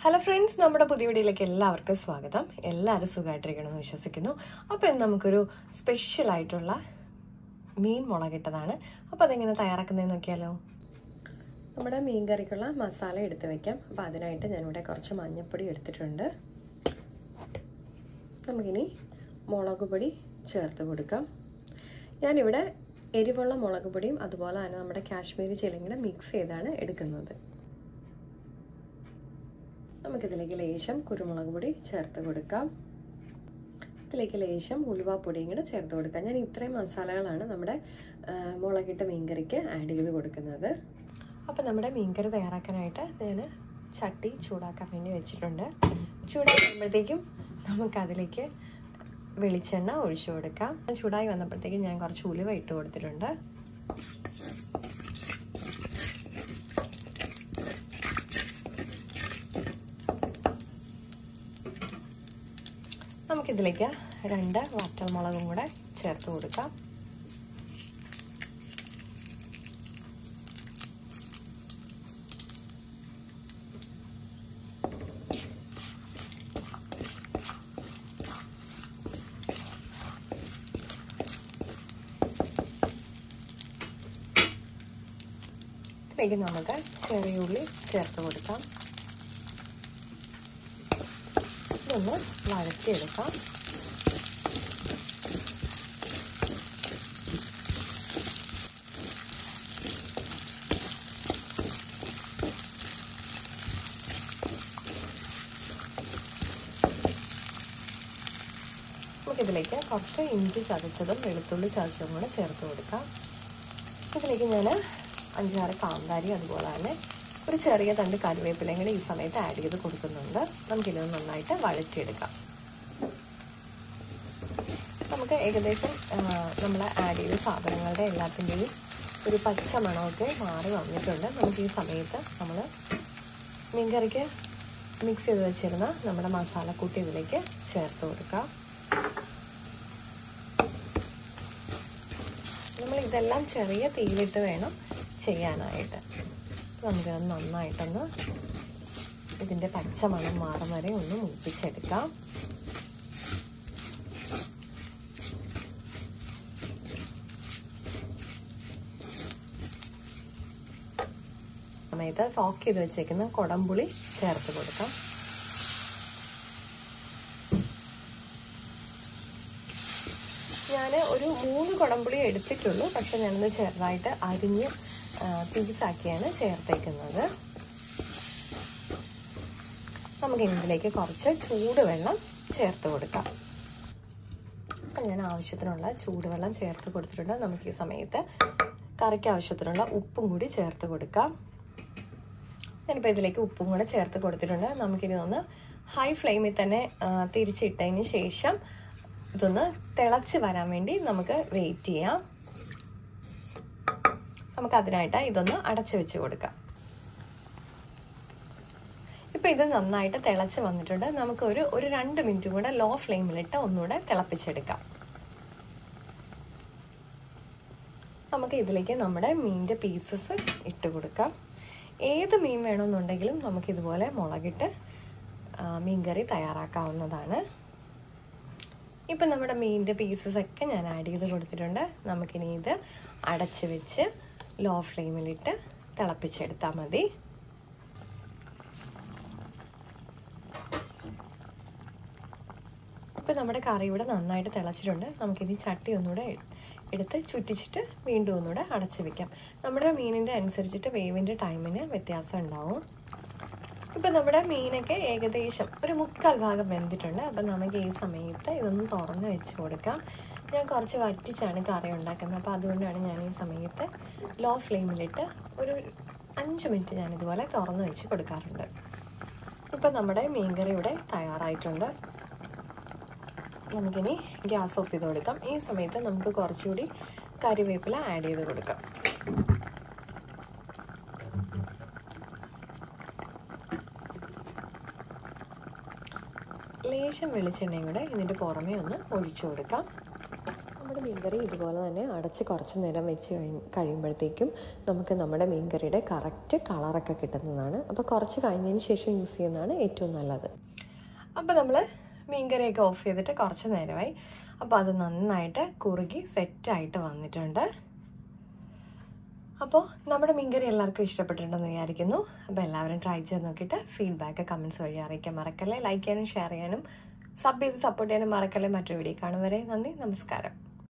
hello friends നമ്മുടെ പുതിയ വീഡിയോയിലേക്ക് എല്ലാവർക്കും സ്വാഗതം എല്ലാവരും സുഖമായിട്ടിരിക്കണമെന്ന് വിശ്വസിക്കുന്നു അപ്പോൾ ഇന്ന് നമുക്കൊരു സ്പെഷ്യൽ ആയിട്ടുള്ള മീൻ മുളകിട്ടതാണ് അപ്പോൾ അതെങ്ങനെ തയ്യാറാക്കുന്നതെന്ന് നോക്കിയാലോ നമ്മുടെ മീൻ കറിക്കുള്ള മസാല എടുത്ത് വെക്കാം അപ്പോൾ അതിനായിട്ട് ഞാനിവിടെ കുറച്ച് മഞ്ഞൾപ്പൊടി എടുത്തിട്ടുണ്ട് നമുക്കിനി മുളക് പൊടി ചേർത്ത് കൊടുക്കാം ഞാനിവിടെ എരിവുള്ള മുളക് പൊടിയും അതുപോലെ തന്നെ നമ്മുടെ കാശ്മീരി ചില്ലിയും കൂടെ മിക്സ് ചെയ്താണ് എടുക്കുന്നത് നമുക്കിതിലേക്ക് ലേശം കുരുമുളക് പൊടി ചേർത്ത് കൊടുക്കാം ഇതിലേക്ക് ലേശം ഉലുവാപ്പൊടിയും കൂടെ ചേർത്ത് കൊടുക്കാം ഞാൻ ഇത്രയും മസാലകളാണ് നമ്മുടെ മുളകിട്ട മീൻകറിക്ക് ആഡ് ചെയ്ത് കൊടുക്കുന്നത് അപ്പോൾ നമ്മുടെ മീൻകറി തയ്യാറാക്കാനായിട്ട് ഞാൻ ചട്ടി ചൂടാക്കാൻ വേണ്ടി വെച്ചിട്ടുണ്ട് ചൂടാക്കുമ്പോഴത്തേക്കും നമുക്കതിലേക്ക് വെളിച്ചെണ്ണ ഒഴിച്ചു കൊടുക്കാം ചൂടായി വന്നപ്പോഴത്തേക്കും ഞാൻ കുറച്ച് ഉലുവ ഇട്ട് കൊടുത്തിട്ടുണ്ട് നമുക്കിതിലേക്ക് രണ്ട് വറ്റൽമുളകും കൂടെ ചേർത്ത് കൊടുക്കാം ഇതിലേക്ക് നമുക്ക് ചെറിയ ഉള്ളി ചേർത്ത് കൊടുക്കാം ഇതൊന്ന് വഴറ്റിയെടുക്കാം നമുക്കിതിലേക്ക് കുറച്ച് ഇഞ്ചി ചതച്ചതും വെളുത്തുള്ളി ചതച്ചതും കൂടെ ചേർത്ത് കൊടുക്കാം ഇതിലേക്ക് ഞാൻ അഞ്ചാറ് കാന്താരി അതുപോലെ തന്നെ ഒരു ചെറിയ തണ്ട് കറിവേപ്പിലയും കൂടെ ഈ സമയത്ത് ആഡ് ചെയ്ത് കൊടുക്കുന്നുണ്ട് നമുക്കിത് നന്നായിട്ട് വഴറ്റിയെടുക്കാം നമുക്ക് ഏകദേശം നമ്മൾ ആഡ് ചെയ്ത സാധനങ്ങളുടെ എല്ലാത്തിൻ്റെയും ഒരു പച്ച മണമൊക്കെ മാറി വന്നിട്ടുണ്ട് നമുക്ക് ഈ സമയത്ത് നമ്മൾ മീൻകറിക്ക് മിക്സ് ചെയ്ത് വെച്ചിരുന്ന നമ്മുടെ മസാലക്കൂട്ടി ഇതിലേക്ക് ചേർത്ത് കൊടുക്കാം നമ്മൾ ഇതെല്ലാം ചെറിയ തീയിലിട്ട് വേണം ചെയ്യാനായിട്ട് നമുക്കത് നന്നായിട്ടൊന്ന് ഇതിൻ്റെ പച്ചമണം മാറും വരെ ഒന്ന് മൂപ്പിച്ചെടുക്കാം സമയത്ത് സോക്ക് ചെയ്ത് വെച്ചേക്കുന്ന കുടംപുളി ചേർത്ത് കൊടുക്കാം ഞാൻ ഒരു മൂന്ന് കുടംപുളി എടുത്തിട്ടുള്ളൂ പക്ഷെ ഞാനത് ചെറുതായിട്ട് അരിഞ്ഞ് പീസാക്കിയാണ് ചേർത്തേക്കുന്നത് നമുക്ക് ഇതിലേക്ക് കുറച്ച് ചൂടുവെള്ളം ചേർത്ത് കൊടുക്കാം അപ്പം ഞാൻ ആവശ്യത്തിനുള്ള ചൂടുവെള്ളം ചേർത്ത് കൊടുത്തിട്ടുണ്ട് നമുക്ക് ഈ സമയത്ത് കറിക്ക് ആവശ്യത്തിനുള്ള ഉപ്പും കൂടി ചേർത്ത് കൊടുക്കാം ഞാനിപ്പോൾ ഇതിലേക്ക് ഉപ്പും കൂടെ ചേർത്ത് കൊടുത്തിട്ടുണ്ട് നമുക്കിനി ഒന്ന് ഹൈ ഫ്ലെയിമിൽ തന്നെ തിരിച്ചിട്ടതിന് ശേഷം ഇതൊന്ന് തിളച്ച് വരാൻ വേണ്ടി നമുക്ക് വെയിറ്റ് ചെയ്യാം നമുക്ക് അതിനായിട്ട് ഇതൊന്ന് അടച്ചു വെച്ച് കൊടുക്കാം ഇപ്പം ഇത് നന്നായിട്ട് തിളച്ച് വന്നിട്ടുണ്ട് നമുക്ക് ഒരു ഒരു രണ്ട് മിനിറ്റ് കൂടെ ലോ ഫ്ലെയിമിലിട്ട് ഒന്നുകൂടെ തിളപ്പിച്ചെടുക്കാം നമുക്ക് ഇതിലേക്ക് നമ്മുടെ മീനിൻ്റെ പീസസ് ഇട്ട് കൊടുക്കാം ഏത് മീൻ വേണമെന്നുണ്ടെങ്കിലും നമുക്ക് ഇതുപോലെ മുളകിട്ട് മീൻകറി തയ്യാറാക്കാവുന്നതാണ് ഇപ്പം നമ്മുടെ മീനിൻ്റെ പീസസ് ഒക്കെ ഞാൻ ആഡ് ചെയ്ത് കൊടുത്തിട്ടുണ്ട് നമുക്കിനി ഇത് അടച്ച് വെച്ച് ലോ ഫ്ലെയിമിലിട്ട് തിളപ്പിച്ചെടുത്താൽ മതി ഇപ്പം നമ്മുടെ കറി ഇവിടെ നന്നായിട്ട് തിളച്ചിട്ടുണ്ട് നമുക്കിനി ചട്ടി ഒന്നുകൂടെ എടുത്ത് ചുറ്റിച്ചിട്ട് വീണ്ടും ഒന്നുകൂടെ അടച്ച് വെക്കാം നമ്മുടെ മീനിൻ്റെ അനുസരിച്ചിട്ട് വേവിൻ്റെ ടൈമിന് വ്യത്യാസം ഉണ്ടാവും ഇപ്പം നമ്മുടെ മീനൊക്കെ ഏകദേശം ഒരു മുക്കാൽ ഭാഗം വെന്തിട്ടുണ്ട് അപ്പം നമുക്ക് ഈ സമയത്ത് ഇതൊന്ന് തുറന്ന് വെച്ച് കൊടുക്കാം ഞാൻ കുറച്ച് വറ്റിച്ചാണ് കറി ഉണ്ടാക്കുന്നത് അപ്പോൾ അതുകൊണ്ടാണ് ഞാൻ ഈ സമയത്ത് ലോ ഫ്ലെയിമിലിട്ട് ഒരു അഞ്ച് മിനിറ്റ് ഞാൻ ഇതുപോലെ തുറന്ന് വെച്ച് കൊടുക്കാറുണ്ട് ഇപ്പം നമ്മുടെ മീൻകറി ഇവിടെ തയ്യാറായിട്ടുണ്ട് നമുക്കിനി ഗ്യാസ് ഓഫ് ചെയ്ത് കൊടുക്കാം ഈ സമയത്ത് നമുക്ക് കുറച്ചുകൂടി കറിവേപ്പില ആഡ് ചെയ്ത് കൊടുക്കാം ലേശം വെളിച്ചെണ്ണയും കൂടെ ഇതിൻ്റെ പുറമേ ഒന്ന് ഒഴിച്ചു കൊടുക്കാം നമ്മുടെ മീൻകറി ഇതുപോലെ തന്നെ അടച്ച് കുറച്ച് നേരം വെച്ച് കഴി കഴിയുമ്പോഴത്തേക്കും നമുക്ക് നമ്മുടെ മീൻകറിയുടെ കറക്റ്റ് കളറൊക്കെ കിട്ടുന്നതാണ് അപ്പോൾ കുറച്ച് കഴിഞ്ഞതിന് ശേഷം യൂസ് ചെയ്യുന്നതാണ് ഏറ്റവും നല്ലത് അപ്പോൾ നമ്മൾ മീൻകറിയൊക്കെ ഓഫ് ചെയ്തിട്ട് കുറച്ച് നേരമായി അപ്പോൾ അത് നന്നായിട്ട് കുറുകി സെറ്റായിട്ട് വന്നിട്ടുണ്ട് അപ്പോൾ നമ്മുടെ മീൻകറി എല്ലാവർക്കും ഇഷ്ടപ്പെട്ടിട്ടുണ്ടെന്ന് വിചാരിക്കുന്നു അപ്പോൾ എല്ലാവരും ട്രൈ ചെയ്ത് നോക്കിയിട്ട് ഫീഡ്ബാക്ക് കമൻസ് വഴി അറിയിക്കാൻ മറക്കല്ലേ ലൈക്ക് ചെയ്യാനും ഷെയർ ചെയ്യാനും സബ് ചെയ്ത് സപ്പോർട്ട് ചെയ്യാനും മറക്കല്ലേ മറ്റൊരു വീഡിയോ കാണും വരെ നന്ദി നമസ്കാരം